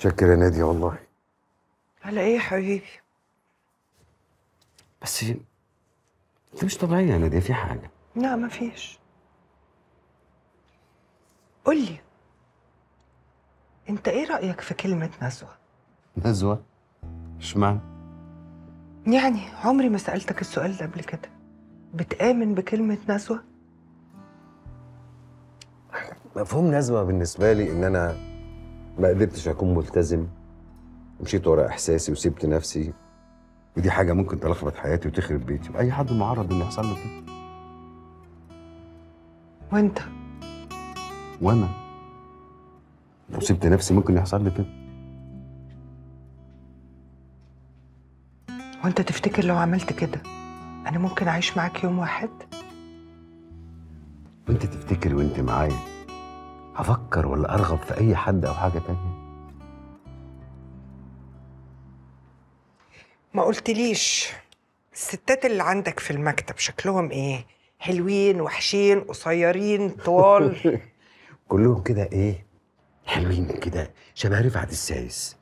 شكر يا نادي والله على ايه يا حبيبي بس انت مش طبيعيه يا ناديه في حاجه لا مفيش قولي انت ايه رأيك في كلمة نزوة نزوه اشمعنى يعني عمري ما سألتك السؤال ده قبل كده بتآمن بكلمة نزوة مفهوم نزوه بالنسبه لي ان انا ما قدرتش اكون ملتزم مشيت ورا احساسي وسبت نفسي ودي حاجه ممكن تلخبط حياتي وتخرب بيتي واي حد معرض ان يحصل له كده وانت وانا لو سبت نفسي ممكن يحصل لي كده وانت تفتكر لو عملت كده انا ممكن اعيش معاك يوم واحد وانت تفتكري وانت معايا هفكر ولا ارغب في اي حد او حاجه تانية ما قلتليش الستات اللي عندك في المكتب شكلهم ايه حلوين وحشين قصيرين طوال كلهم كده ايه حلوين كده شبه رفعت السايس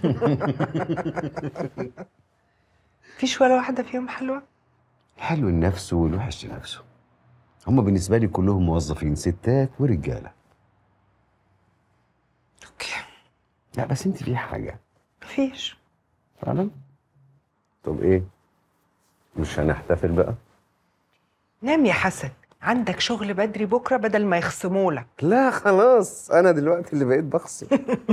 مفيش ولا واحدة فيهم حلوة الحلو لنفسه والوحش لنفسه هما بالنسبه لي كلهم موظفين ستات ورجاله اوكي لا بس انت في حاجه مفيش فعلا طب ايه مش هنحتفل بقى نام يا حسن عندك شغل بدري بكرة بدل ما يخصمولك لا خلاص انا دلوقتي اللي بقيت بخصم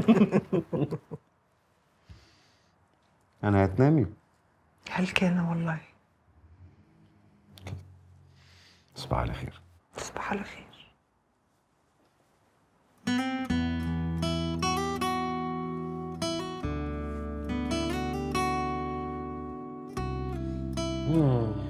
انا هتنامي هل كان والله تصبح على خير تصبح على خير مم.